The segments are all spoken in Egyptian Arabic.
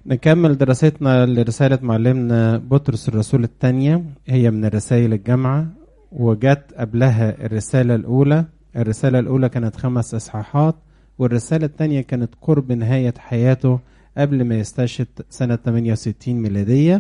نكمل دراستنا لرسالة معلمنا بطرس الرسول الثانية هي من الرسائل الجامعة وجت قبلها الرسالة الأولى الرسالة الأولى كانت خمس إصحاحات والرسالة الثانية كانت قرب نهاية حياته قبل ما يستشهد سنة 68 ميلادية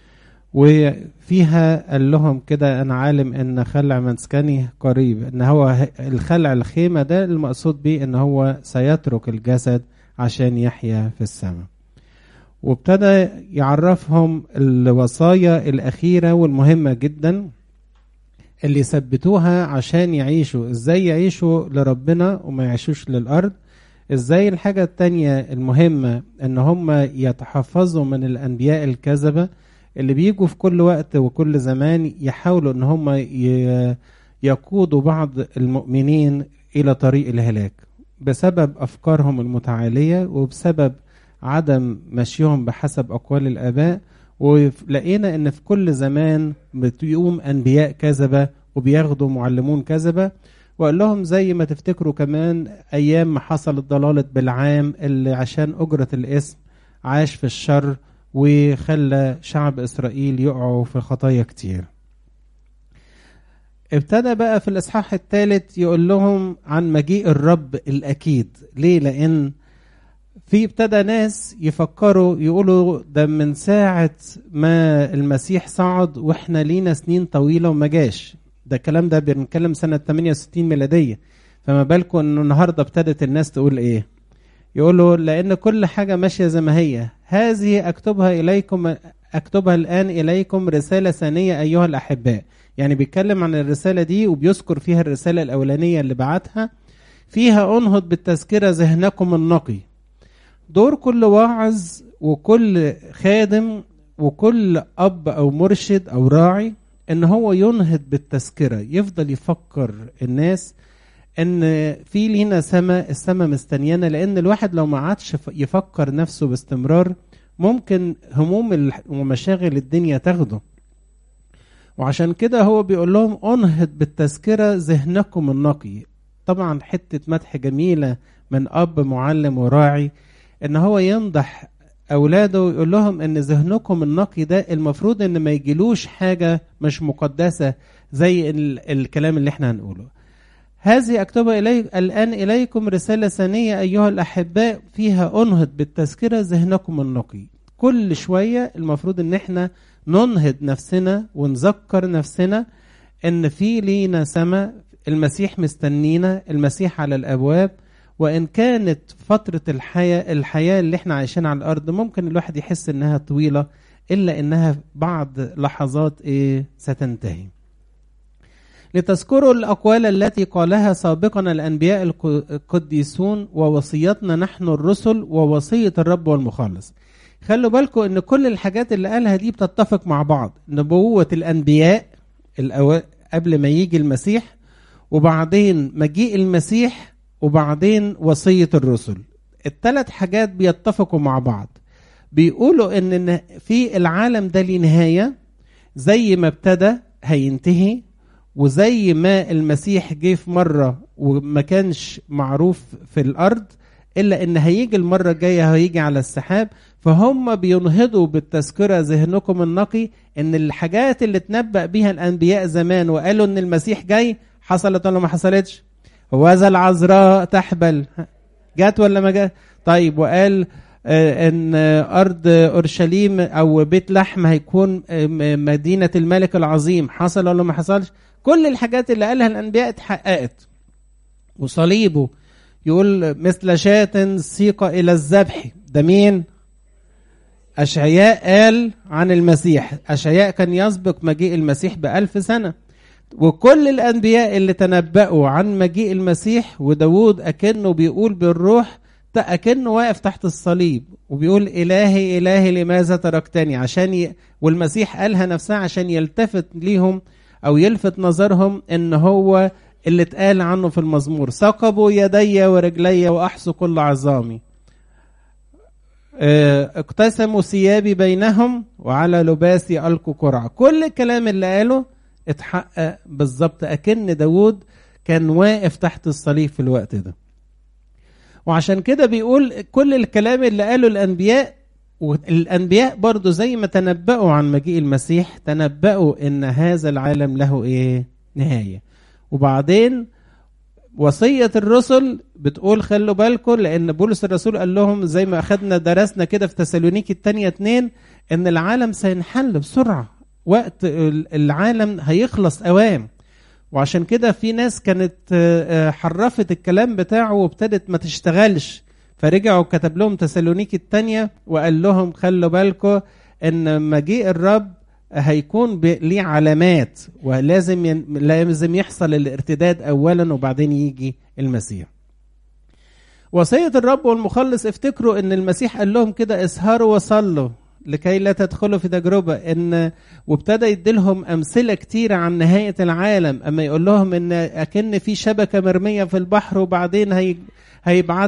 وفيها قال لهم كده أنا عالم إن خلع مسكني قريب إن هو الخلع الخيمة ده المقصود بيه إن هو سيترك الجسد عشان يحيا في السماء وابتدى يعرفهم الوصايا الأخيرة والمهمة جدا اللي يثبتوها عشان يعيشوا ازاي يعيشوا لربنا وما يعيشوش للأرض ازاي الحاجة التانية المهمة ان هم يتحفظوا من الأنبياء الكذبة اللي بيجوا في كل وقت وكل زمان يحاولوا ان هم يقودوا بعض المؤمنين إلى طريق الهلاك بسبب أفكارهم المتعالية وبسبب عدم مشيهم بحسب أقوال الآباء ولقينا إن في كل زمان بتقوم أنبياء كذبة وبياخدوا معلمون كذبة وقال لهم زي ما تفتكروا كمان أيام ما حصلت ضلالة بالعام اللي عشان أجرة الاسم عاش في الشر وخلى شعب إسرائيل يقعوا في خطايا كتير ابتدى بقى في الإصحاح الثالث يقول لهم عن مجيء الرب الأكيد ليه لأن في ابتدى ناس يفكروا يقولوا ده من ساعة ما المسيح صعد واحنا لينا سنين طويلة وما جاش ده الكلام ده بنتكلم سنة 68 ميلادية فما بالكم انه النهاردة ابتدت الناس تقول ايه يقولوا لان كل حاجة ماشية زي ما هي هذه اكتبها اليكم اكتبها الان اليكم رسالة ثانية ايها الاحباء يعني بيتكلم عن الرسالة دي وبيذكر فيها الرسالة الاولانية اللي بعتها فيها انهض بالتذكرة ذهنكم النقي دور كل واعظ وكل خادم وكل اب او مرشد او راعي ان هو ينهض بالتذكره يفضل يفكر الناس ان في لينا سما السما مستنيانا لان الواحد لو ما عادش يفكر نفسه باستمرار ممكن هموم ومشاغل الدنيا تاخده وعشان كده هو بيقول لهم انهض بالتذكره ذهنكم النقي طبعا حته مدح جميله من اب معلم وراعي ان هو يمدح اولاده ويقول لهم ان ذهنكم النقي ده المفروض ان ما يجيلوش حاجه مش مقدسه زي ال الكلام اللي احنا هنقوله هذه اكتبها الي الان اليكم رساله ثانيه ايها الاحباء فيها انهض بالتذكره ذهنكم النقي كل شويه المفروض ان احنا ننهض نفسنا ونذكر نفسنا ان في لينا سما المسيح مستنينا المسيح على الابواب وان كانت فتره الحياه الحياه اللي احنا عايشين على الارض ممكن الواحد يحس انها طويله الا انها بعض لحظات ايه ستنتهي لتذكروا الاقوال التي قالها سابقا الانبياء القديسون ووصيتنا نحن الرسل ووصيه الرب والمخلص خلوا بالكم ان كل الحاجات اللي قالها دي بتتفق مع بعض نبوه الانبياء الأو... قبل ما يجي المسيح وبعدين مجيء المسيح وبعدين وصية الرسل الثلاث حاجات بيتفقوا مع بعض بيقولوا ان في العالم ده ليه نهاية زي ما ابتدى هينتهي وزي ما المسيح جه في مرة وما كانش معروف في الأرض إلا إن هيجي المرة الجاية هيجي على السحاب فهم بينهضوا بالتذكرة ذهنكم النقي إن الحاجات اللي تنبأ بيها الأنبياء زمان وقالوا إن المسيح جاي حصلت ولا ما حصلتش؟ وذا العذراء تحبل جات ولا ما جات طيب وقال ان ارض اورشليم او بيت لحم هيكون مدينه الملك العظيم حصل ولا ما حصلش كل الحاجات اللي قالها الانبياء اتحققت وصليبه يقول مثل شاة سيق الى الذبح ده مين اشعياء قال عن المسيح اشعياء كان يسبق مجيء المسيح بألف سنه وكل الأنبياء اللي تنبأوا عن مجيء المسيح وداود أكنه بيقول بالروح أكنه واقف تحت الصليب وبيقول إلهي إلهي لماذا تركتني عشان ي... والمسيح قالها نفسها عشان يلتفت ليهم أو يلفت نظرهم إن هو اللي اتقال عنه في المزمور ثقبوا يدي ورجلي وأحصوا كل عظامي اقتسموا ثيابي بينهم وعلى لباسي ألقوا قرعة كل الكلام اللي قاله اتحقق بالظبط اكن داود كان واقف تحت الصليب في الوقت ده وعشان كده بيقول كل الكلام اللي قاله الانبياء والانبياء برضو زي ما تنبأوا عن مجيء المسيح تنبأوا ان هذا العالم له ايه نهايه وبعدين وصية الرسل بتقول خلوا بالكم لأن بولس الرسول قال لهم زي ما أخدنا درسنا كده في تسالونيكي الثانية اتنين إن العالم سينحل بسرعة وقت العالم هيخلص أوام وعشان كده في ناس كانت حرفت الكلام بتاعه وابتدت ما تشتغلش فرجعوا كتب لهم تسالونيكي الثانية وقال لهم خلوا بالكم إن مجيء الرب هيكون ليه علامات ولازم ين... لازم يحصل الارتداد اولا وبعدين يجي المسيح. وصيه الرب والمخلص افتكروا ان المسيح قال لهم كده اسهروا وصلوا لكي لا تدخلوا في تجربه ان وابتدى يديلهم امثله كتيره عن نهايه العالم اما يقول لهم ان اكن في شبكه مرميه في البحر وبعدين هي هيبعت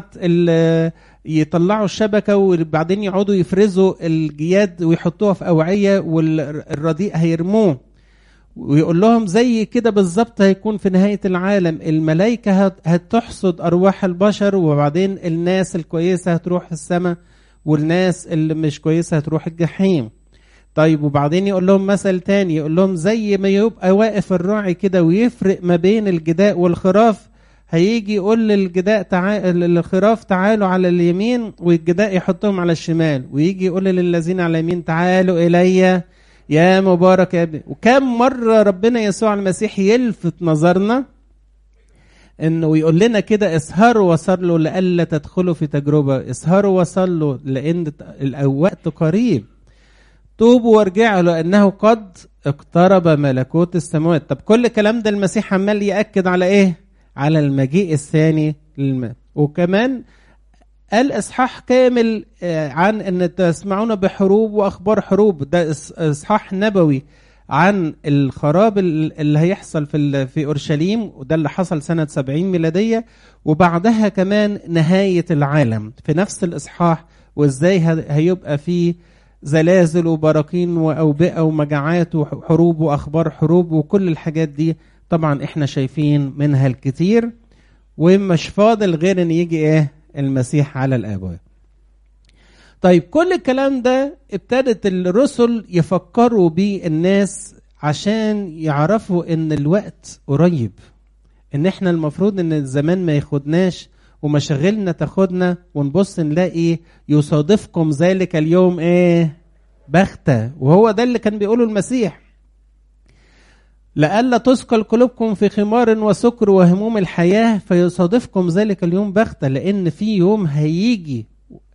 يطلعوا الشبكه وبعدين يقعدوا يفرزوا الجياد ويحطوها في اوعيه والرديء هيرموه ويقول لهم زي كده بالظبط هيكون في نهايه العالم الملائكه هتحصد ارواح البشر وبعدين الناس الكويسه هتروح السماء والناس اللي مش كويسه هتروح الجحيم طيب وبعدين يقول لهم مثل تاني يقول لهم زي ما يبقى واقف الراعي كده ويفرق ما بين الجداء والخراف هيجي يقول للجداء تعال للخراف تعالوا على اليمين والجداء يحطهم على الشمال ويجي يقول للذين على اليمين تعالوا الي يا مبارك يا ابني وكم مره ربنا يسوع المسيح يلفت نظرنا انه يقول لنا كده اسهروا وصلوا لئلا تدخلوا في تجربه اسهروا وصلوا لان الوقت قريب توبوا وارجعوا لانه قد اقترب ملكوت السماوات طب كل الكلام ده المسيح عمال ياكد على ايه على المجيء الثاني للم... وكمان قال اصحاح كامل عن ان تسمعون بحروب واخبار حروب ده اصحاح نبوي عن الخراب اللي هيحصل في في اورشليم وده اللي حصل سنه 70 ميلاديه وبعدها كمان نهايه العالم في نفس الاصحاح وازاي هيبقى فيه زلازل وبراكين واوبئه ومجاعات وحروب واخبار حروب وكل الحاجات دي طبعا احنا شايفين منها الكتير ومش فاضل غير ان يجي ايه المسيح على الابواب طيب كل الكلام ده ابتدت الرسل يفكروا بيه الناس عشان يعرفوا ان الوقت قريب ان احنا المفروض ان الزمان ما ياخدناش ومشاغلنا تاخدنا ونبص نلاقي يصادفكم ذلك اليوم ايه بختة وهو ده اللي كان بيقوله المسيح لئلا تثقل قلوبكم في خمار وسكر وهموم الحياة فيصادفكم ذلك اليوم بغتة لأن في يوم هيجي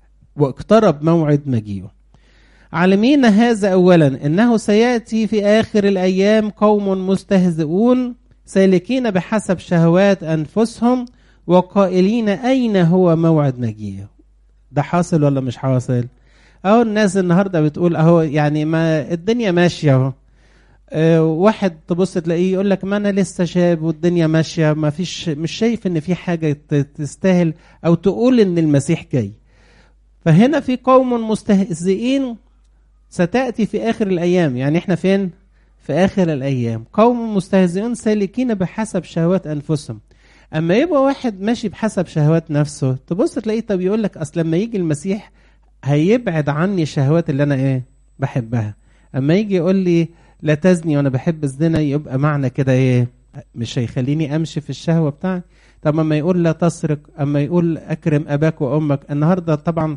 واقترب موعد مجيئه عالمين هذا أولا إنه سيأتي في آخر الأيام قوم مستهزئون سالكين بحسب شهوات أنفسهم وقائلين أين هو موعد مجيئه ده حاصل ولا مش حاصل أهو الناس النهاردة بتقول أهو يعني ما الدنيا ماشية أهو أه واحد تبص تلاقيه يقول لك ما انا لسه شاب والدنيا ماشيه ما فيش مش شايف ان في حاجه تستاهل او تقول ان المسيح جاي فهنا في قوم مستهزئين ستاتي في اخر الايام يعني احنا فين في اخر الايام قوم مستهزئون سالكين بحسب شهوات انفسهم اما يبقى واحد ماشي بحسب شهوات نفسه تبص تلاقيه طب يقول لك اصل لما يجي المسيح هيبعد عني الشهوات اللي انا ايه بحبها اما يجي يقول لي لا تزني وانا بحب الزنا يبقى معنى كده ايه مش هيخليني امشي في الشهوه بتاعتي طب اما يقول لا تسرق اما يقول اكرم اباك وامك النهارده طبعا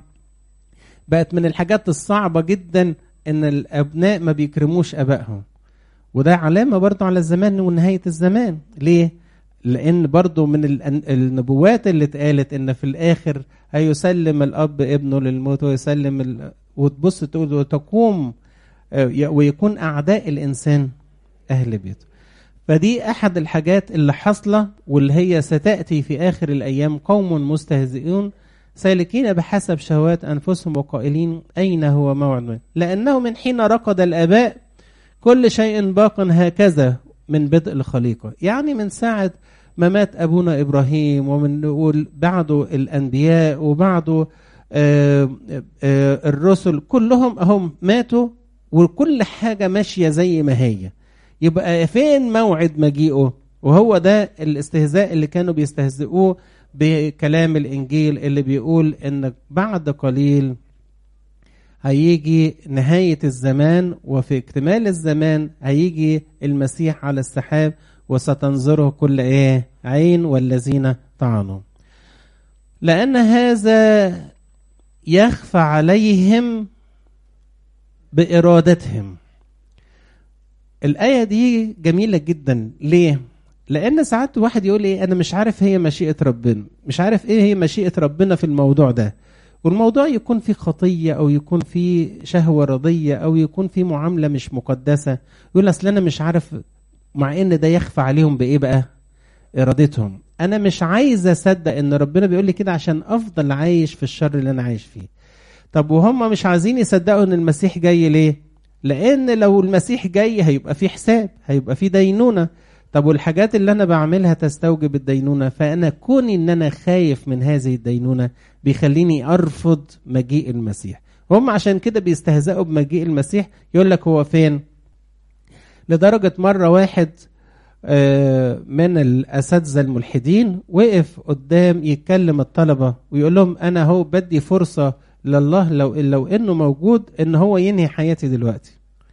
بقت من الحاجات الصعبه جدا ان الابناء ما بيكرموش ابائهم وده علامه برضه على الزمان ونهايه الزمان ليه لان برضه من النبوات اللي اتقالت ان في الاخر هيسلم الاب ابنه للموت ويسلم ال... وتبص تقول وتقوم ويكون اعداء الانسان اهل بيته فدي احد الحاجات اللي حاصله واللي هي ستاتي في اخر الايام قوم مستهزئون سالكين بحسب شهوات انفسهم وقائلين اين هو موعد لانه من حين رقد الاباء كل شيء باق هكذا من بدء الخليقه يعني من ساعه ما مات ابونا ابراهيم ومن بعده الانبياء وبعده آآ آآ الرسل كلهم هم ماتوا وكل حاجة ماشية زي ما هي يبقى فين موعد مجيئه وهو ده الاستهزاء اللي كانوا بيستهزئوه بكلام الإنجيل اللي بيقول إن بعد قليل هيجي نهاية الزمان وفي اكتمال الزمان هيجي المسيح على السحاب وستنظره كل ايه عين والذين طعنوا لأن هذا يخفى عليهم بإرادتهم الآية دي جميلة جدا ليه؟ لأن ساعات واحد يقول إيه أنا مش عارف هي مشيئة ربنا مش عارف إيه هي مشيئة ربنا في الموضوع ده والموضوع يكون فيه خطية أو يكون فيه شهوة رضية أو يكون فيه معاملة مش مقدسة يقول أصل أنا مش عارف مع إن ده يخفى عليهم بإيه بقى؟ إرادتهم أنا مش عايز أصدق إن ربنا بيقول لي كده عشان أفضل عايش في الشر اللي أنا عايش فيه طب وهم مش عايزين يصدقوا إن المسيح جاي ليه؟ لأن لو المسيح جاي هيبقى في حساب هيبقى في دينونة طب والحاجات اللي أنا بعملها تستوجب الدينونة فأنا كوني إن أنا خايف من هذه الدينونة بيخليني أرفض مجيء المسيح هم عشان كده بيستهزئوا بمجيء المسيح يقول لك هو فين لدرجة مرة واحد من الأساتذة الملحدين وقف قدام يتكلم الطلبة ويقول لهم أنا هو بدي فرصة لله لو لو إنه موجود إن هو ينهي حياتي دلوقتي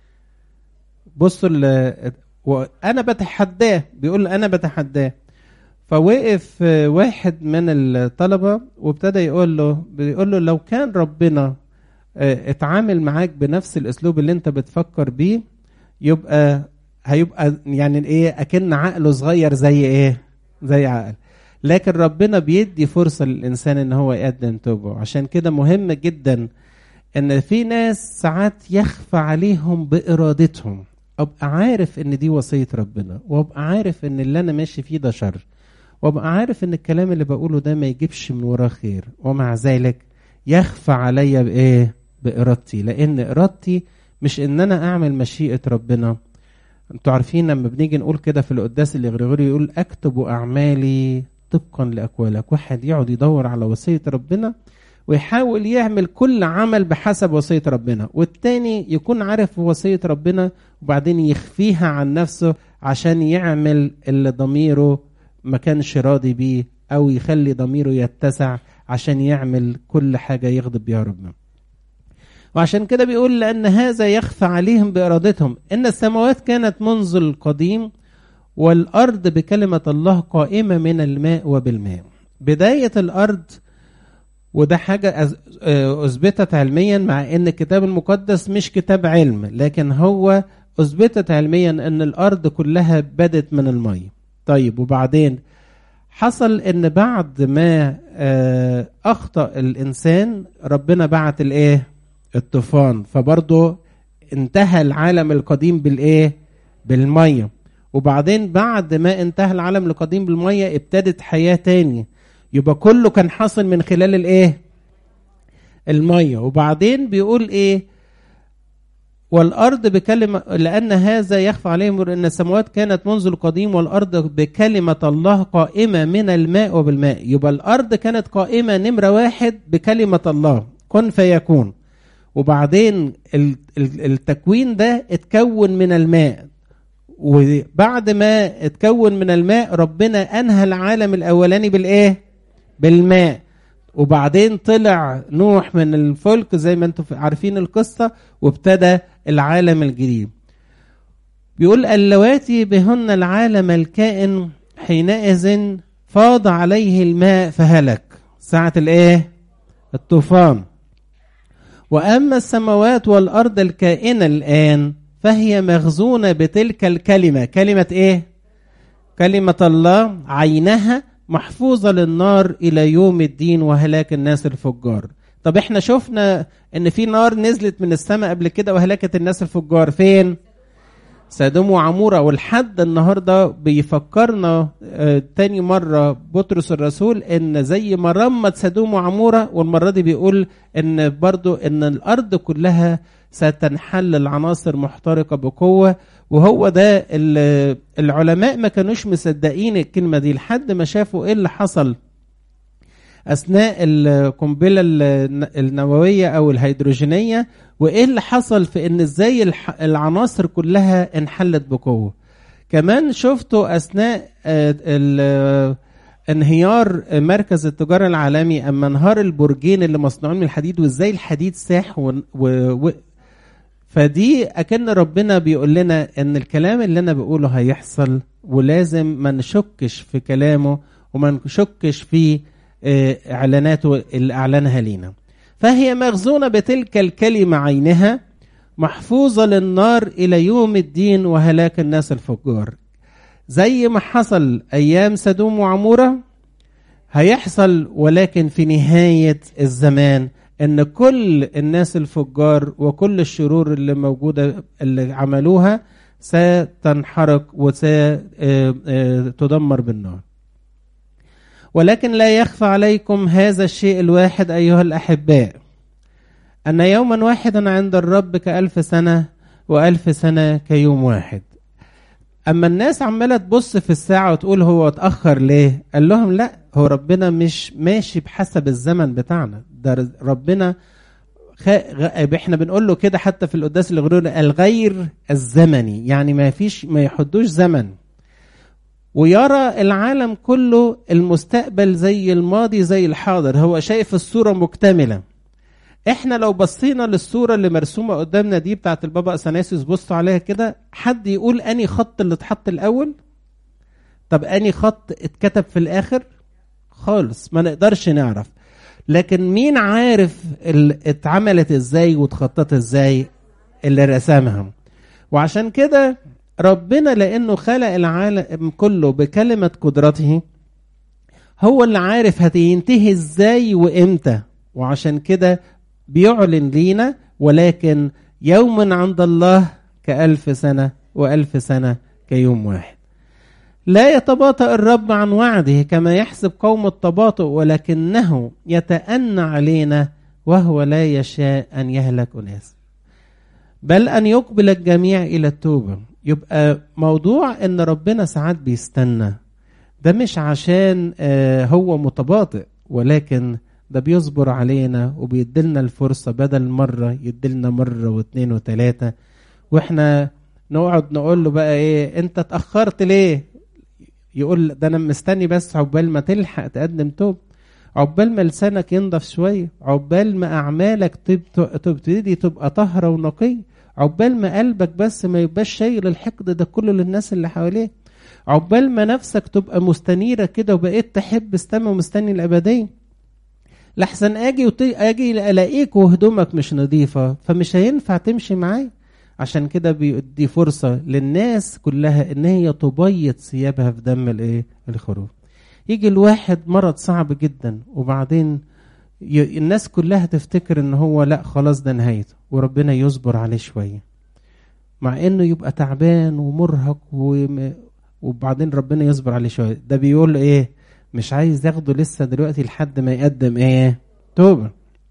بصوا وأنا بتحداه بيقول أنا بتحداه فوقف واحد من الطلبة وابتدى يقول له بيقول له لو كان ربنا اتعامل معاك بنفس الأسلوب اللي أنت بتفكر بيه يبقى هيبقى يعني ايه اكن عقله صغير زي ايه زي عقل لكن ربنا بيدي فرصة للإنسان إن هو يقدم توبة عشان كده مهم جدا إن في ناس ساعات يخفى عليهم بإرادتهم أبقى عارف إن دي وصية ربنا وأبقى عارف إن اللي أنا ماشي فيه ده شر وأبقى عارف إن الكلام اللي بقوله ده ما يجيبش من وراه خير ومع ذلك يخفى عليا بإيه بإرادتي لأن إرادتي مش إن أنا أعمل مشيئة ربنا انتوا عارفين لما بنيجي نقول كده في القداس اللي غريغوري يقول اكتب اعمالي طبقا لاقوالك واحد يقعد يدور على وصيه ربنا ويحاول يعمل كل عمل بحسب وصيه ربنا والتاني يكون عارف وصيه ربنا وبعدين يخفيها عن نفسه عشان يعمل اللي ضميره ما كانش راضي بيه او يخلي ضميره يتسع عشان يعمل كل حاجه يغضب بيها ربنا وعشان كده بيقول لأن هذا يخفى عليهم بإرادتهم إن السماوات كانت منذ القديم والأرض بكلمة الله قائمة من الماء وبالماء بداية الأرض وده حاجة أثبتت علميا مع إن الكتاب المقدس مش كتاب علم لكن هو أثبتت علميا إن الأرض كلها بدت من المية طيب وبعدين حصل إن بعد ما أخطأ الإنسان ربنا بعت الإيه الطوفان فبرضه انتهى العالم القديم بالايه بالميه وبعدين بعد ما انتهى العالم القديم بالميه ابتدت حياه تاني يبقى كله كان حاصل من خلال الايه الميه وبعدين بيقول ايه والارض بكلمه لان هذا يخفى عليهم ان السماوات كانت منذ القديم والارض بكلمه الله قائمه من الماء وبالماء يبقى الارض كانت قائمه نمره واحد بكلمه الله كن فيكون وبعدين التكوين ده اتكون من الماء وبعد ما اتكون من الماء ربنا انهى العالم الاولاني بالايه بالماء وبعدين طلع نوح من الفلك زي ما انتم عارفين القصه وابتدى العالم الجديد بيقول اللواتي بهن العالم الكائن حينئذ فاض عليه الماء فهلك ساعه الايه الطوفان واما السماوات والارض الكائنه الان فهي مخزونه بتلك الكلمه كلمه ايه كلمه الله عينها محفوظه للنار الى يوم الدين وهلاك الناس الفجار طب احنا شفنا ان في نار نزلت من السماء قبل كده وهلكت الناس الفجار فين سدوم وعموره ولحد النهارده بيفكرنا آه تاني مره بطرس الرسول ان زي ما رمت سدوم وعموره والمره دي بيقول ان برضو ان الارض كلها ستنحل العناصر محترقه بقوه وهو ده العلماء ما كانوش مصدقين الكلمه دي لحد ما شافوا ايه اللي حصل اثناء القنبله النوويه او الهيدروجينيه وايه اللي حصل في ان ازاي العناصر كلها انحلت بقوه كمان شفتوا اثناء انهيار مركز التجارة العالمي اما انهار البرجين اللي مصنوعين من الحديد وازاي الحديد ساح و... و... و... فدي اكن ربنا بيقول لنا ان الكلام اللي انا بقوله هيحصل ولازم ما نشكش في كلامه وما نشكش في اعلاناته اللي اعلنها لينا فهي مخزونه بتلك الكلمه عينها محفوظه للنار الى يوم الدين وهلاك الناس الفجار زي ما حصل ايام سدوم وعموره هيحصل ولكن في نهايه الزمان ان كل الناس الفجار وكل الشرور اللي موجوده اللي عملوها ستنحرق وستدمر بالنار ولكن لا يخفى عليكم هذا الشيء الواحد ايها الاحباء ان يوما واحدا عند الرب كالف سنه والف سنه كيوم واحد اما الناس عماله تبص في الساعه وتقول هو اتاخر ليه قال لهم لا هو ربنا مش ماشي بحسب الزمن بتاعنا ده ربنا خ... احنا بنقول له كده حتى في القداس الغروري الغير الزمني يعني ما فيش ما يحدوش زمن ويرى العالم كله المستقبل زي الماضي زي الحاضر هو شايف الصورة مكتملة احنا لو بصينا للصورة اللي مرسومة قدامنا دي بتاعت البابا اثناسيوس بصوا عليها كده حد يقول اني خط اللي اتحط الاول طب اني خط اتكتب في الاخر خالص ما نقدرش نعرف لكن مين عارف اتعملت ازاي واتخططت ازاي اللي رسمها وعشان كده ربنا لانه خلق العالم كله بكلمه قدرته هو اللي عارف هتنتهي ازاي وامتى وعشان كده بيعلن لينا ولكن يوم عند الله كألف سنة وألف سنة كيوم واحد لا يتباطأ الرب عن وعده كما يحسب قوم التباطؤ ولكنه يتأنى علينا وهو لا يشاء أن يهلك أناس بل أن يقبل الجميع إلى التوبة يبقى موضوع أن ربنا ساعات بيستنى ده مش عشان هو متباطئ ولكن ده بيصبر علينا وبيدلنا الفرصة بدل مرة يدلنا مرة واثنين وثلاثة واحنا نقعد نقول له بقى ايه انت اتأخرت ليه يقول ده انا مستني بس عقبال ما تلحق تقدم توب عقبال ما لسانك ينضف شويه عقبال ما اعمالك تبتدي تبقى طاهره ونقيه عقبال ما قلبك بس ما يبقاش شايل الحقد ده كله للناس اللي حواليه عقبال ما نفسك تبقى مستنيره كده وبقيت تحب استمع ومستني الابديه لحسن اجي وطي... اجي الاقيك وهدومك مش نظيفه فمش هينفع تمشي معايا عشان كده بيدي فرصة للناس كلها ان هي تبيض ثيابها في دم الايه الخروف يجي الواحد مرض صعب جدا وبعدين ي... الناس كلها تفتكر ان هو لا خلاص ده نهايته وربنا يصبر عليه شوية مع انه يبقى تعبان ومرهق وم... وبعدين ربنا يصبر عليه شوية ده بيقول ايه مش عايز ياخده لسه دلوقتي لحد ما يقدم ايه توبه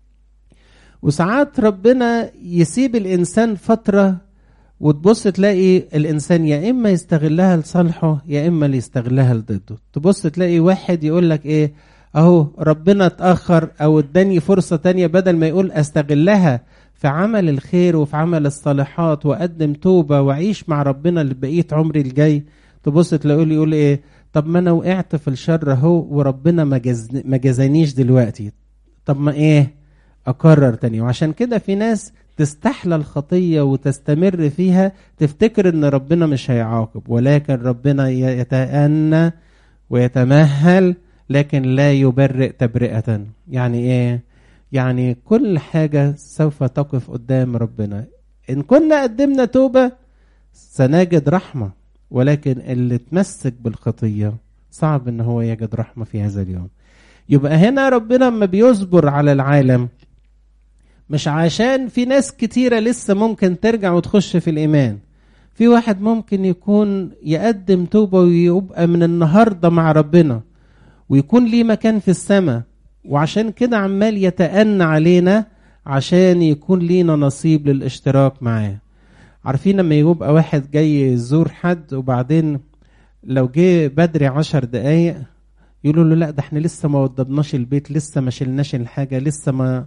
وساعات ربنا يسيب الانسان فتره وتبص تلاقي الانسان يا اما يستغلها لصالحه يا اما اللي يستغلها لضده تبص تلاقي واحد يقول لك ايه اهو ربنا اتاخر او اداني فرصه تانية بدل ما يقول استغلها في عمل الخير وفي عمل الصالحات واقدم توبه واعيش مع ربنا لبقيه عمري الجاي تبص تلاقيه يقول ايه طب ما انا وقعت في الشر اهو وربنا ما جز... ما جزانيش دلوقتي طب ما ايه اكرر تاني وعشان كده في ناس تستحلى الخطية وتستمر فيها تفتكر ان ربنا مش هيعاقب ولكن ربنا يتأنى ويتمهل لكن لا يبرئ تبرئة يعني ايه يعني كل حاجة سوف تقف قدام ربنا ان كنا قدمنا توبة سنجد رحمة ولكن اللي تمسك بالخطية صعب ان هو يجد رحمة في هذا اليوم يبقى هنا ربنا لما بيصبر على العالم مش عشان في ناس كتيرة لسه ممكن ترجع وتخش في الإيمان في واحد ممكن يكون يقدم توبة ويبقى من النهاردة مع ربنا ويكون ليه مكان في السماء وعشان كده عمال يتأنى علينا عشان يكون لينا نصيب للاشتراك معاه عارفين لما يبقى واحد جاي يزور حد وبعدين لو جه بدري عشر دقايق يقولوا له لا ده احنا لسه ما وضبناش البيت لسه ما شلناش الحاجة لسه ما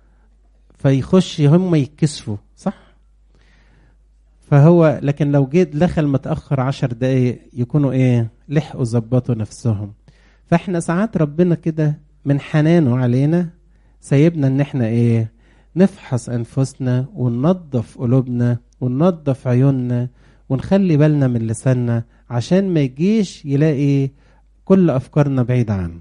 فيخش هم يتكسفوا صح فهو لكن لو جيت دخل متأخر عشر دقايق يكونوا ايه لحقوا ظبطوا نفسهم فاحنا ساعات ربنا كده من حنانه علينا سايبنا ان احنا ايه نفحص انفسنا وننظف قلوبنا وننظف عيوننا ونخلي بالنا من لساننا عشان ما يجيش يلاقي كل افكارنا بعيدة عنه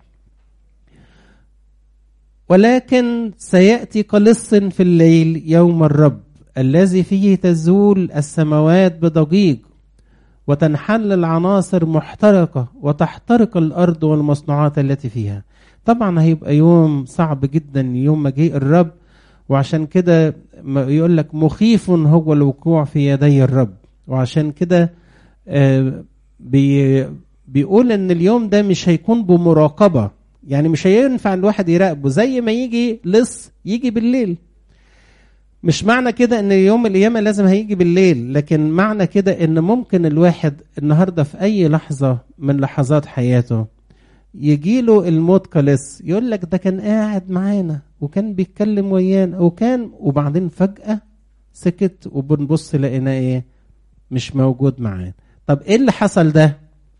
ولكن سيأتي كلص في الليل يوم الرب الذي فيه تزول السماوات بضجيج وتنحل العناصر محترقة وتحترق الأرض والمصنوعات التي فيها طبعا هيبقى يوم صعب جدا يوم مجيء الرب وعشان كده يقول لك مخيف هو الوقوع في يدي الرب وعشان كده بي بيقول ان اليوم ده مش هيكون بمراقبة يعني مش هينفع الواحد يراقبه زي ما يجي لص يجي بالليل مش معنى كده ان يوم القيامه لازم هيجي بالليل لكن معنى كده ان ممكن الواحد النهارده في اي لحظه من لحظات حياته يجيله الموت كلص يقول لك ده كان قاعد معانا وكان بيتكلم ويانا وكان وبعدين فجاه سكت وبنبص لقيناه ايه مش موجود معانا طب ايه اللي حصل ده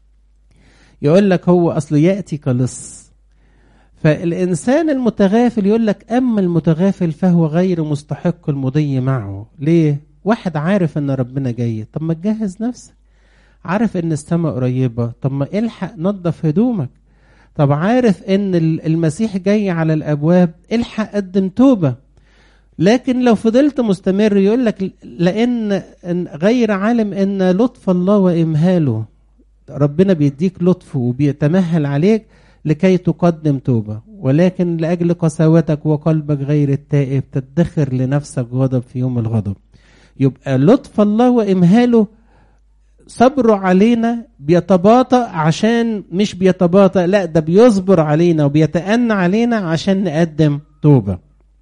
يقول لك هو اصله ياتي كلص فالإنسان المتغافل يقول لك أما المتغافل فهو غير مستحق المضي معه ليه؟ واحد عارف أن ربنا جاي طب ما تجهز نفسك عارف أن السماء قريبة طب ما الحق نظف هدومك طب عارف أن المسيح جاي على الأبواب الحق قدم توبة لكن لو فضلت مستمر يقول لك لأن غير عالم أن لطف الله وإمهاله ربنا بيديك لطفه وبيتمهل عليك لكي تقدم توبة ولكن لأجل قساوتك وقلبك غير التائب تدخر لنفسك غضب في يوم الغضب يبقى لطف الله وإمهاله صبره علينا بيتباطأ عشان مش بيتباطأ لا ده بيصبر علينا وبيتأنى علينا عشان نقدم توبة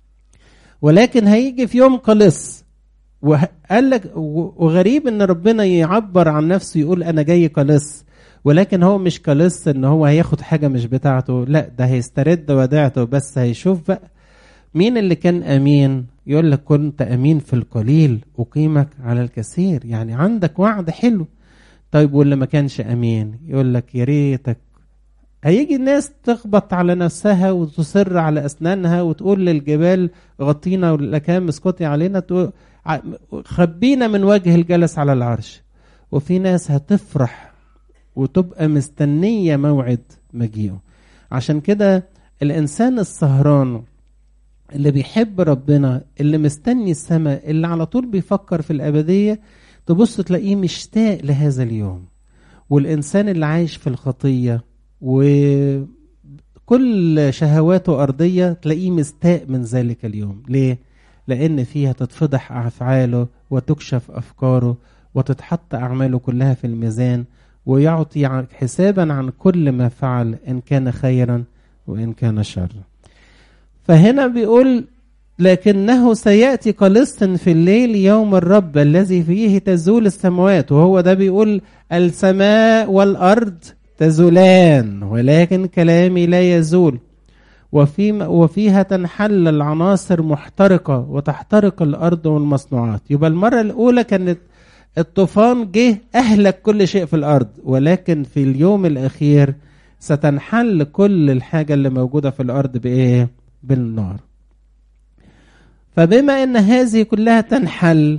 ولكن هيجي في يوم قلص وقال لك وغريب ان ربنا يعبر عن نفسه يقول انا جاي قلص ولكن هو مش كلص ان هو هياخد حاجه مش بتاعته لا ده هيسترد وديعته بس هيشوف بقى مين اللي كان امين يقول لك كنت امين في القليل اقيمك على الكثير يعني عندك وعد حلو طيب واللي ما كانش امين يقول لك يا ريتك هيجي الناس تخبط على نفسها وتصر على اسنانها وتقول للجبال غطينا والاكام اسكتي علينا تقول خبينا من وجه الجلس على العرش وفي ناس هتفرح وتبقى مستنية موعد مجيئه عشان كده الإنسان السهران اللي بيحب ربنا اللي مستني السماء اللي على طول بيفكر في الأبدية تبص تلاقيه مشتاق لهذا اليوم والإنسان اللي عايش في الخطية وكل شهواته أرضية تلاقيه مستاء من ذلك اليوم ليه؟ لأن فيها تتفضح أفعاله وتكشف أفكاره وتتحط أعماله كلها في الميزان ويعطي حسابا عن كل ما فعل إن كان خيرا وإن كان شرا فهنا بيقول لكنه سيأتي كلص في الليل يوم الرب الذي فيه تزول السماوات وهو ده بيقول السماء والأرض تزولان ولكن كلامي لا يزول وفي وفيها تنحل العناصر محترقة وتحترق الأرض والمصنوعات يبقى المرة الأولى كانت الطوفان جه أهلك كل شيء في الأرض ولكن في اليوم الأخير ستنحل كل الحاجة اللي موجودة في الأرض بإيه؟ بالنار فبما أن هذه كلها تنحل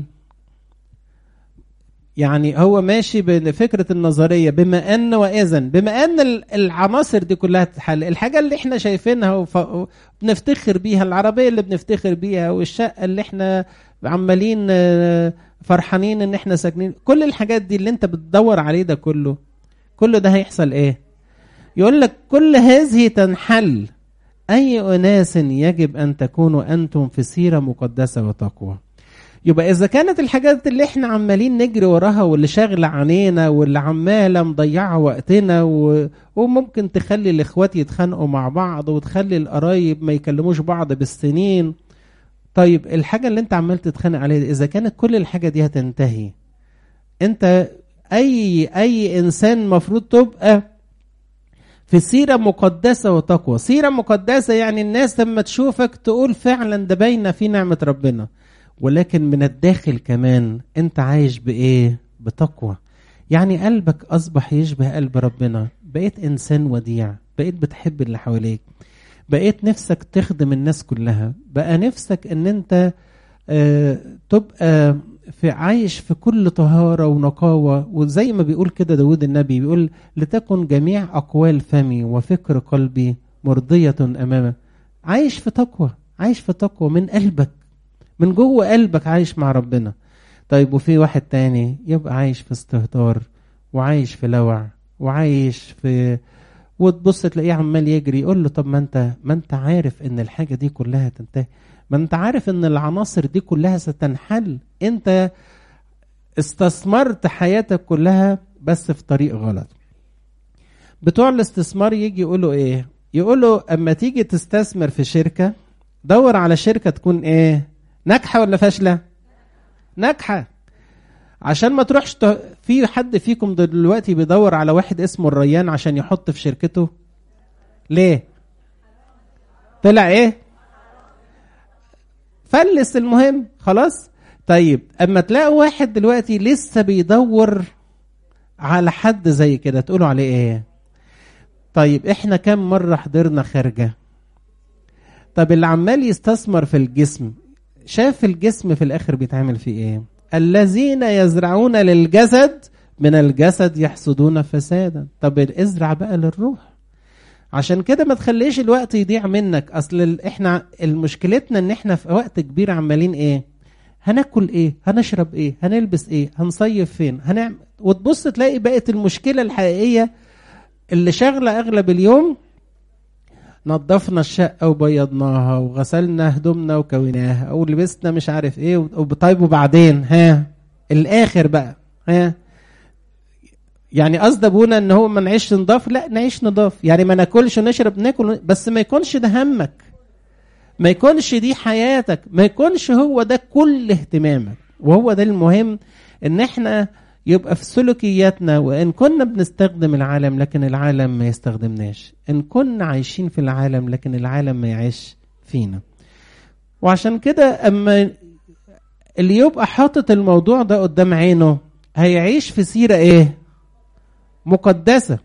يعني هو ماشي بفكرة النظرية بما أن وإذن بما أن العناصر دي كلها تتحل الحاجة اللي احنا شايفينها وبنفتخر بيها العربية اللي بنفتخر بيها والشقة اللي احنا عمالين فرحانين ان احنا ساكنين كل الحاجات دي اللي انت بتدور عليه ده كله كل ده هيحصل ايه يقول لك كل هذه تنحل اي اناس يجب ان تكونوا انتم في سيره مقدسه وتقوى يبقى اذا كانت الحاجات اللي احنا عمالين نجري وراها واللي شاغله عينينا واللي عماله مضيعه وقتنا و... وممكن تخلي الاخوات يتخانقوا مع بعض وتخلي القرايب ما يكلموش بعض بالسنين طيب الحاجه اللي انت عمال تتخانق عليها اذا كانت كل الحاجه دي هتنتهي انت اي اي انسان مفروض تبقى في سيرة مقدسة وتقوى سيرة مقدسة يعني الناس لما تشوفك تقول فعلا ده باينة في نعمة ربنا ولكن من الداخل كمان انت عايش بايه بتقوى يعني قلبك اصبح يشبه قلب ربنا بقيت انسان وديع بقيت بتحب اللي حواليك بقيت نفسك تخدم الناس كلها بقى نفسك ان انت آه تبقى في عايش في كل طهارة ونقاوة وزي ما بيقول كده داود النبي بيقول لتكن جميع أقوال فمي وفكر قلبي مرضية أمامه عايش في تقوى عايش في تقوى من قلبك من جوه قلبك عايش مع ربنا طيب وفي واحد تاني يبقى عايش في استهتار وعايش في لوع وعايش في وتبص تلاقيه عمال يجري يقول له طب ما انت ما انت عارف ان الحاجه دي كلها تنتهي ما انت عارف ان العناصر دي كلها ستنحل انت استثمرت حياتك كلها بس في طريق غلط بتوع الاستثمار يجي يقولوا ايه يقولوا اما تيجي تستثمر في شركه دور على شركه تكون ايه ناجحه ولا فاشله ناجحه عشان ما تروحش ت... في حد فيكم دلوقتي بيدور على واحد اسمه الريان عشان يحط في شركته ليه طلع ايه فلس المهم خلاص طيب اما تلاقوا واحد دلوقتي لسه بيدور على حد زي كده تقولوا عليه ايه طيب احنا كم مرة حضرنا خارجة طب اللي عمال يستثمر في الجسم شاف الجسم في الاخر بيتعمل فيه ايه الذين يزرعون للجسد من الجسد يحصدون فسادا طب ازرع بقى للروح عشان كده ما تخليش الوقت يضيع منك اصل احنا المشكلتنا ان احنا في وقت كبير عمالين ايه هناكل ايه هنشرب ايه هنلبس ايه هنصيف فين هنعمل وتبص تلاقي بقت المشكله الحقيقيه اللي شاغله اغلب اليوم نظفنا الشقة وبيضناها وغسلنا هدومنا وكويناها ولبسنا مش عارف ايه طيب وبعدين ها الاخر بقى ها يعني قصد ابونا ان هو ما نعيش نضاف لا نعيش نضاف يعني ما ناكلش ونشرب ناكل بس ما يكونش ده همك ما يكونش دي حياتك ما يكونش هو ده كل اهتمامك وهو ده المهم ان احنا يبقى في سلوكياتنا وان كنا بنستخدم العالم لكن العالم ما يستخدمناش ان كنا عايشين في العالم لكن العالم ما يعيش فينا وعشان كده اما اللي يبقى حاطط الموضوع ده قدام عينه هيعيش في سيرة ايه مقدسة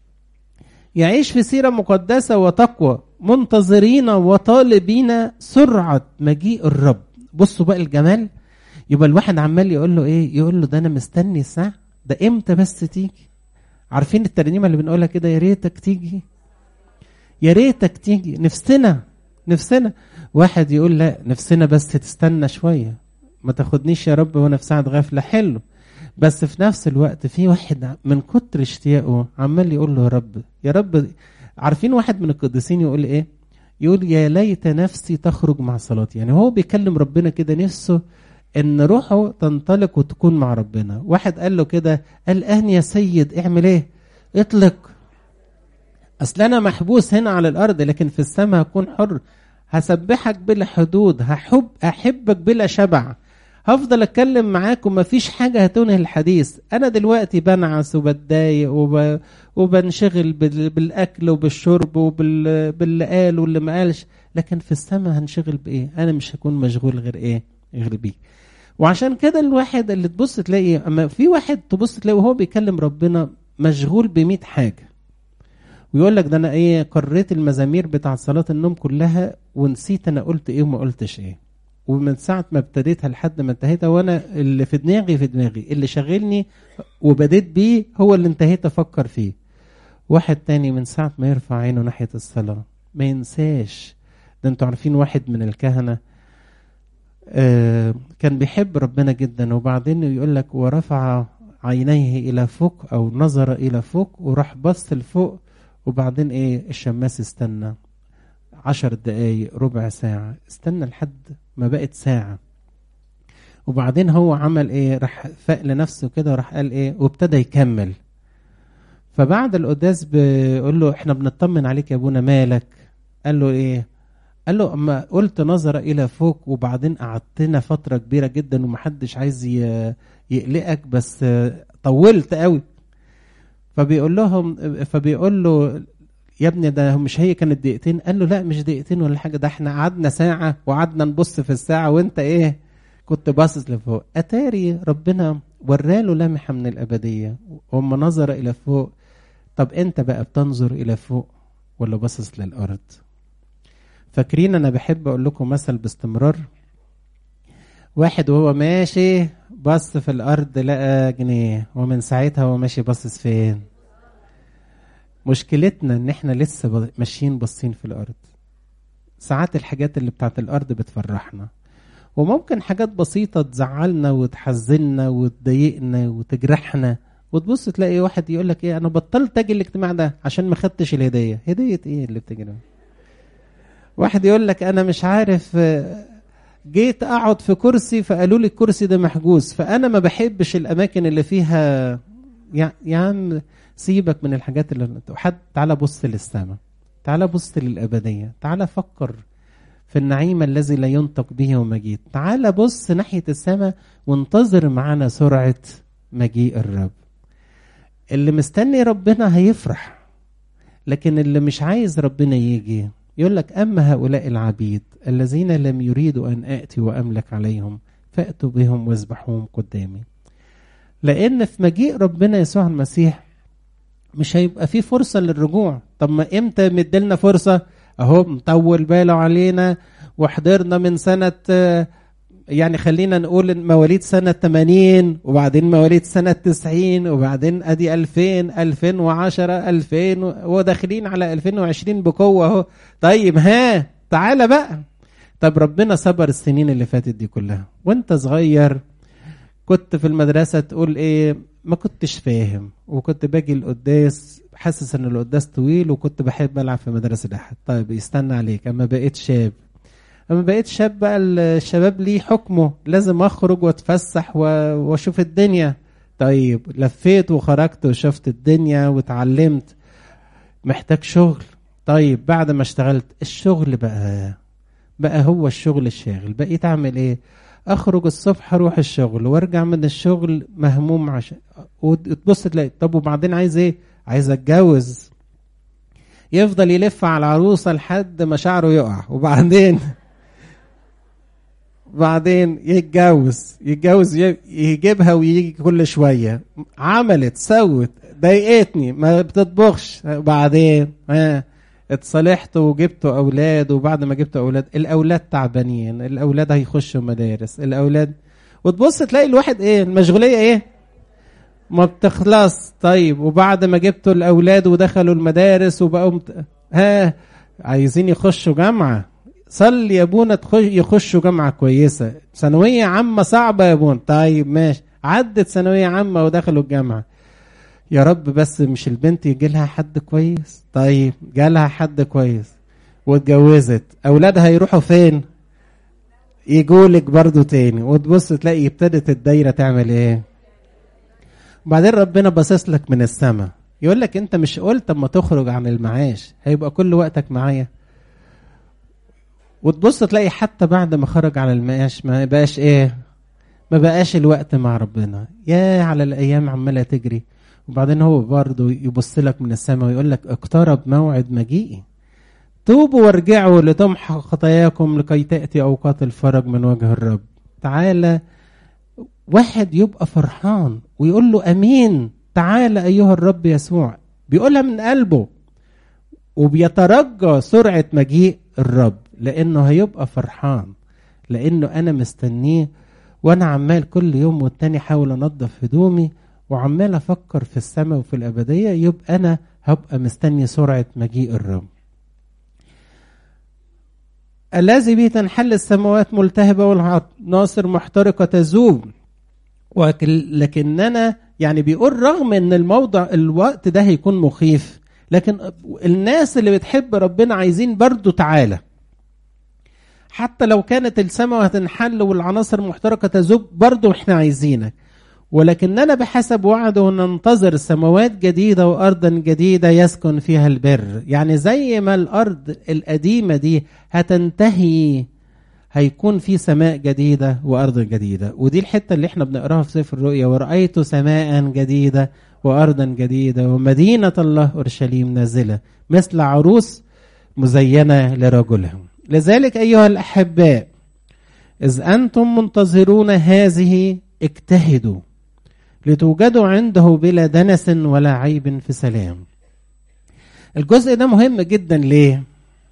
يعيش في سيرة مقدسة وتقوى منتظرين وطالبين سرعة مجيء الرب بصوا بقى الجمال يبقى الواحد عمال يقول له ايه يقول له ده انا مستني الساعة ده امتى بس تيجي عارفين الترنيمة اللي بنقولها كده يا ريتك تيجي يا ريتك تيجي نفسنا نفسنا واحد يقول لا نفسنا بس تستنى شوية ما تاخدنيش يا رب وانا في ساعة غفلة حلو بس في نفس الوقت في واحد من كتر اشتياقه عمال يقول له يا رب يا رب عارفين واحد من القديسين يقول ايه يقول يا ليت نفسي تخرج مع صلاتي يعني هو بيكلم ربنا كده نفسه ان روحه تنطلق وتكون مع ربنا واحد قال له كده الان يا سيد اعمل ايه اطلق اصل انا محبوس هنا على الارض لكن في السماء هكون حر هسبحك بلا حدود هحب احبك بلا شبع هفضل اتكلم معاك ومفيش حاجه هتنهي الحديث انا دلوقتي بنعس وبتضايق وب... وبنشغل بال... بالاكل وبالشرب وباللي قال واللي ما قالش لكن في السماء هنشغل بايه انا مش هكون مشغول غير ايه غير بيه وعشان كده الواحد اللي تبص تلاقي اما في واحد تبص تلاقي وهو بيكلم ربنا مشغول ب حاجه ويقول لك ده انا ايه قريت المزامير بتاع صلاه النوم كلها ونسيت انا قلت ايه وما قلتش ايه ومن ساعه ما ابتديتها لحد ما انتهيتها وانا اللي في دماغي في دماغي اللي شاغلني وبديت بيه هو اللي انتهيت افكر فيه واحد تاني من ساعه ما يرفع عينه ناحيه الصلاه ما ينساش ده انتوا عارفين واحد من الكهنه آه كان بيحب ربنا جدا وبعدين يقول لك ورفع عينيه الى فوق او نظر الى فوق وراح بص لفوق وبعدين ايه الشماس استنى عشر دقايق ربع ساعة استنى لحد ما بقت ساعة وبعدين هو عمل ايه راح فاق لنفسه كده وراح قال ايه وابتدى يكمل فبعد القداس بيقول له احنا بنطمن عليك يا ابونا مالك قال له ايه قال له اما قلت نظر الى فوق وبعدين قعدتنا فتره كبيره جدا ومحدش عايز يقلقك بس طولت قوي فبيقول لهم فبيقول له يا ابني ده مش هي كانت دقيقتين قال له لا مش دقيقتين ولا حاجه ده احنا قعدنا ساعه وقعدنا نبص في الساعه وانت ايه كنت باصص لفوق اتاري ربنا وراله لمحه من الابديه وما نظر الى فوق طب انت بقى بتنظر الى فوق ولا باصص للارض فاكرين انا بحب اقول لكم مثل باستمرار واحد وهو ماشي بص في الارض لقى جنيه ومن ساعتها هو ماشي باصص فين مشكلتنا ان احنا لسه ماشيين باصين في الارض ساعات الحاجات اللي بتاعت الارض بتفرحنا وممكن حاجات بسيطة تزعلنا وتحزننا وتضايقنا وتجرحنا وتبص تلاقي واحد يقول لك ايه انا بطلت اجي الاجتماع ده عشان ما خدتش الهدية هدية ايه اللي بتجري واحد يقول لك انا مش عارف جيت اقعد في كرسي فقالوا لي الكرسي ده محجوز فانا ما بحبش الاماكن اللي فيها يا عم سيبك من الحاجات اللي حد تعالى بص للسماء تعالى بص للابديه تعالى فكر في النعيم الذي لا ينطق به ومجيد تعالى بص ناحيه السماء وانتظر معانا سرعه مجيء الرب اللي مستني ربنا هيفرح لكن اللي مش عايز ربنا يجي يقول لك أما هؤلاء العبيد الذين لم يريدوا أن آتي وأملك عليهم فأتوا بهم واذبحوهم قدامي لأن في مجيء ربنا يسوع المسيح مش هيبقى في فرصة للرجوع طب ما إمتى مدلنا فرصة أهو مطول باله علينا وحضرنا من سنة يعني خلينا نقول مواليد سنة 80 وبعدين مواليد سنة 90 وبعدين ادي 2000 2010 2000 وداخلين على 2020 بقوة اهو طيب ها تعالى بقى طب ربنا صبر السنين اللي فاتت دي كلها وانت صغير كنت في المدرسة تقول ايه ما كنتش فاهم وكنت باجي القداس حاسس ان القداس طويل وكنت بحب العب في مدرسة الاحد طيب يستنى عليك اما بقيت شاب اما بقيت شاب بقى الشباب ليه حكمه لازم اخرج واتفسح واشوف الدنيا طيب لفيت وخرجت وشفت الدنيا واتعلمت محتاج شغل طيب بعد ما اشتغلت الشغل بقى بقى هو الشغل الشاغل بقيت اعمل ايه اخرج الصبح اروح الشغل وارجع من الشغل مهموم عشان وتبص تلاقي طب وبعدين عايز ايه عايز اتجوز يفضل يلف على العروسه لحد ما شعره يقع وبعدين بعدين يتجوز يتجوز يجيبها ويجي كل شوية عملت سوت ضايقتني ما بتطبخش بعدين ها اتصالحت وجبت اولاد وبعد ما جبت اولاد الاولاد تعبانين الاولاد هيخشوا مدارس الاولاد وتبص تلاقي الواحد ايه المشغوليه ايه ما بتخلص طيب وبعد ما جبتوا الاولاد ودخلوا المدارس وبقوا مت... ها عايزين يخشوا جامعه صلي يا ابونا يخشوا جامعه كويسه ثانويه عامه صعبه يا ابونا طيب ماشي عدت ثانويه عامه ودخلوا الجامعه يا رب بس مش البنت يجي لها حد كويس طيب جالها حد كويس واتجوزت اولادها يروحوا فين يجولك برضو تاني وتبص تلاقي ابتدت الدايره تعمل ايه وبعدين ربنا باصص لك من السماء يقول لك انت مش قلت اما تخرج عن المعاش هيبقى كل وقتك معايا وتبص تلاقي حتى بعد ما خرج على المعاش ما بقاش ايه ما بقاش الوقت مع ربنا يا على الايام عماله تجري وبعدين هو برضه يبص لك من السماء ويقول لك اقترب موعد مجيئي توبوا وارجعوا لتمحى خطاياكم لكي تأتي أوقات الفرج من وجه الرب تعالى واحد يبقى فرحان ويقول له أمين تعالى أيها الرب يسوع بيقولها من قلبه وبيترجى سرعة مجيء الرب لأنه هيبقى فرحان لأنه أنا مستنيه وأنا عمال كل يوم والتاني حاول أنظف هدومي وعمال افكر في السماء وفي الابديه يبقى انا هبقى مستني سرعه مجيء الرب الذي به تنحل السماوات ملتهبه والعناصر محترقه تذوب لكننا يعني بيقول رغم ان الموضع الوقت ده هيكون مخيف لكن الناس اللي بتحب ربنا عايزين برضو تعالى حتى لو كانت السماء هتنحل والعناصر محترقه تذوب برضو احنا عايزينك ولكننا بحسب وعده ننتظر سماوات جديدة وأرضا جديدة يسكن فيها البر يعني زي ما الأرض القديمة دي هتنتهي هيكون في سماء جديدة وأرض جديدة ودي الحتة اللي احنا بنقراها في سفر الرؤيا ورأيت سماء جديدة وأرضا جديدة ومدينة الله أورشليم نازلة مثل عروس مزينة لرجلهم لذلك أيها الأحباء إذ أنتم منتظرون هذه اجتهدوا لتوجدوا عنده بلا دنس ولا عيب في سلام الجزء ده مهم جدا ليه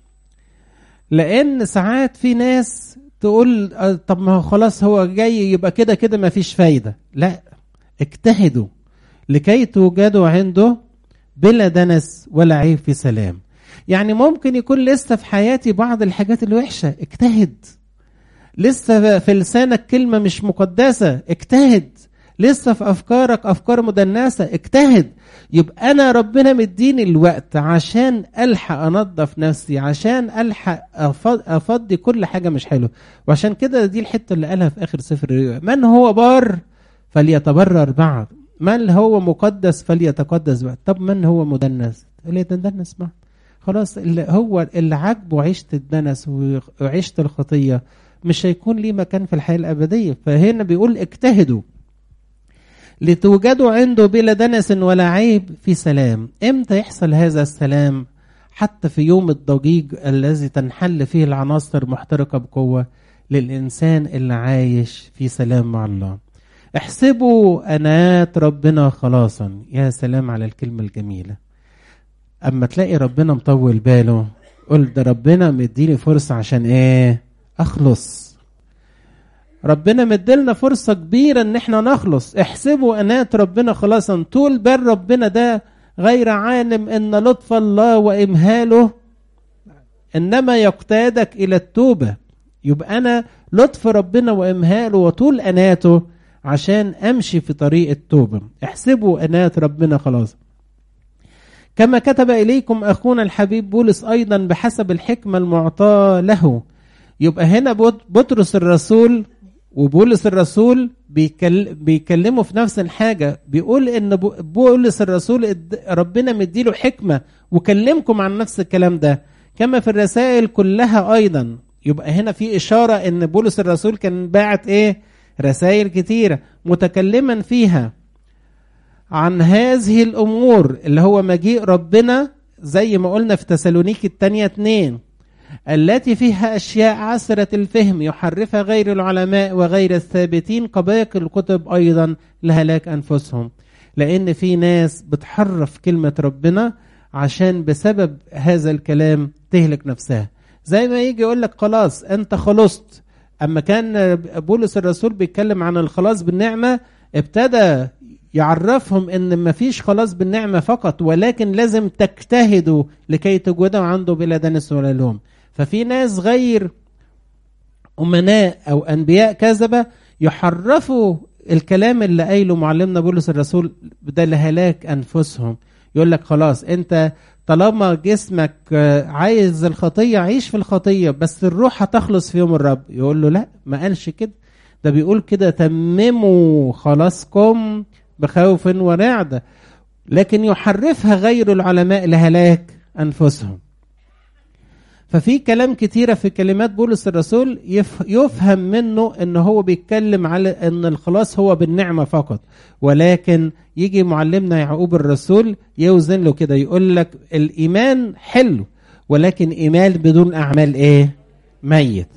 لان ساعات في ناس تقول آه، طب ما هو خلاص هو جاي يبقى كده كده ما فيش فايدة لا اجتهدوا لكي توجدوا عنده بلا دنس ولا عيب في سلام يعني ممكن يكون لسه في حياتي بعض الحاجات الوحشة اجتهد لسه في لسانك كلمة مش مقدسة اجتهد لسه في أفكارك أفكار مدنسة اجتهد يبقى أنا ربنا مديني الوقت عشان ألحق أنظف نفسي عشان ألحق أفض- أفضي كل حاجة مش حلوة وعشان كده دي الحتة اللي قالها في آخر سفر الرؤيا من هو بار فليتبرر بعض من هو مقدس فليتقدس بعض طب من هو مدنس اللي يتدنس بعض خلاص اللي هو اللي عاجبه عيشة الدنس وعيشة الخطية مش هيكون ليه مكان في الحياة الأبدية فهنا بيقول اجتهدوا لتوجدوا عنده بلا دنس ولا عيب في سلام امتى يحصل هذا السلام حتى في يوم الضجيج الذي تنحل فيه العناصر محترقة بقوة للإنسان اللي عايش في سلام مع الله احسبوا أنات ربنا خلاصا يا سلام على الكلمة الجميلة أما تلاقي ربنا مطول باله قل ده ربنا مديني فرصة عشان ايه أخلص ربنا مديلنا فرصة كبيرة ان احنا نخلص احسبوا انات ربنا خلاصا طول بال ربنا ده غير عالم ان لطف الله وامهاله انما يقتادك الى التوبة يبقى انا لطف ربنا وامهاله وطول اناته عشان امشي في طريق التوبة احسبوا انات ربنا خلاص كما كتب اليكم اخونا الحبيب بولس ايضا بحسب الحكمة المعطاة له يبقى هنا بط- بطرس الرسول وبولس الرسول بيكل... بيكلموا في نفس الحاجة بيقول ان بو- بولس الرسول اد- ربنا مديله حكمة وكلمكم عن نفس الكلام ده كما في الرسائل كلها ايضا يبقى هنا في اشارة ان بولس الرسول كان باعت ايه رسائل كتيرة متكلما فيها عن هذه الامور اللي هو مجيء ربنا زي ما قلنا في تسالونيكي الثانية اتنين التي فيها أشياء عسرة الفهم يحرفها غير العلماء وغير الثابتين كباقي الكتب أيضا لهلاك أنفسهم لأن في ناس بتحرف كلمة ربنا عشان بسبب هذا الكلام تهلك نفسها زي ما يجي يقول لك خلاص أنت خلصت أما كان بولس الرسول بيتكلم عن الخلاص بالنعمة ابتدى يعرفهم ان ما فيش خلاص بالنعمة فقط ولكن لازم تجتهدوا لكي تجودوا عنده بلا دنس ولا لوم ففي ناس غير أمناء أو أنبياء كذبة يحرفوا الكلام اللي قايله معلمنا بولس الرسول ده لهلاك أنفسهم يقول لك خلاص أنت طالما جسمك آه، عايز الخطية عيش في الخطية بس الروح هتخلص في يوم الرب يقول له لا ما قالش كده ده بيقول كده تمموا خلاصكم بخوف ورعدة لكن يحرفها غير العلماء لهلاك أنفسهم ففي كلام كتيرة في كلمات بولس الرسول يف- يفهم منه ان هو بيتكلم على ان الخلاص هو بالنعمة فقط ولكن يجي معلمنا يعقوب الرسول يوزن له كده يقول لك الايمان حلو ولكن ايمان بدون اعمال ايه ميت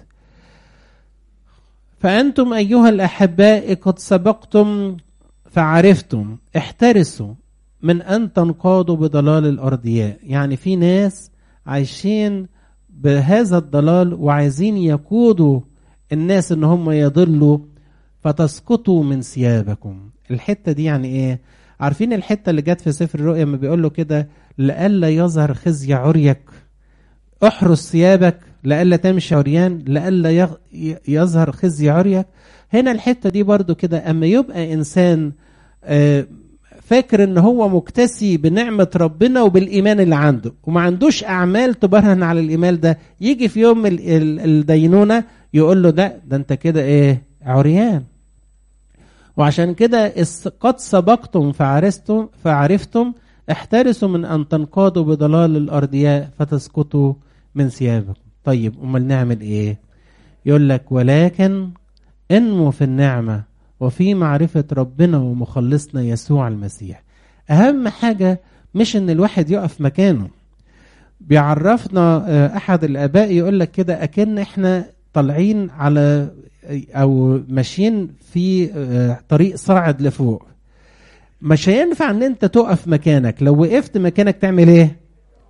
فأنتم أيها الأحباء قد سبقتم فعرفتم احترسوا من أن تنقادوا بضلال الأرضياء يعني في ناس عايشين بهذا الضلال وعايزين يقودوا الناس ان هم يضلوا فتسقطوا من ثيابكم الحتة دي يعني ايه عارفين الحتة اللي جت في سفر الرؤيا ما بيقول له كده لئلا يظهر خزي عريك احرس ثيابك لئلا تمشي عريان لئلا يغ- ي- يظهر خزي عريك هنا الحته دي برضو كده اما يبقى انسان آه، فاكر ان هو مكتسي بنعمه ربنا وبالايمان اللي عنده وما عندوش اعمال تبرهن على الايمان ده يجي في يوم ال- ال- الدينونه يقول له ده ده انت كده ايه عريان وعشان كده اس- قد سبقتم فعرفتم فعرفتم احترسوا من ان تنقادوا بضلال الارضياء فتسقطوا من ثيابكم طيب امال نعمل ايه يقول لك ولكن انموا في النعمه وفي معرفه ربنا ومخلصنا يسوع المسيح اهم حاجه مش ان الواحد يقف مكانه بيعرفنا آه، احد الاباء يقول لك كده اكن احنا طالعين على او ماشيين في آه، طريق صاعد لفوق مش هينفع ان انت تقف مكانك لو وقفت مكانك تعمل ايه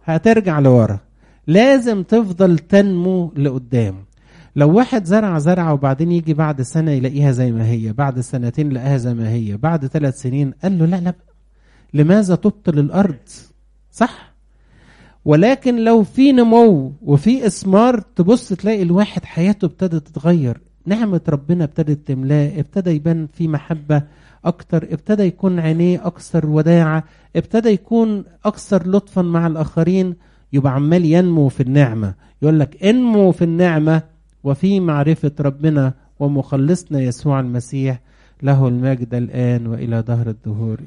هترجع لورا لازم تفضل تنمو لقدام لو واحد زرع زرعة وبعدين يجي بعد سنة يلاقيها زي ما هي بعد سنتين لقاها زي ما هي بعد ثلاث سنين قال له لا لا لماذا تبطل الأرض صح ولكن لو في نمو وفي إثمار تبص تلاقي الواحد حياته ابتدت تتغير نعمة ربنا ابتدت تملاه ابتدى يبان في محبة أكتر ابتدى يكون عينيه أكثر وداعة ابتدى يكون أكثر لطفا مع الآخرين يبقى عمال ينمو في النعمة يقول لك انمو في النعمة وفي معرفة ربنا ومخلصنا يسوع المسيح له المجد الآن وإلى دهر الدهور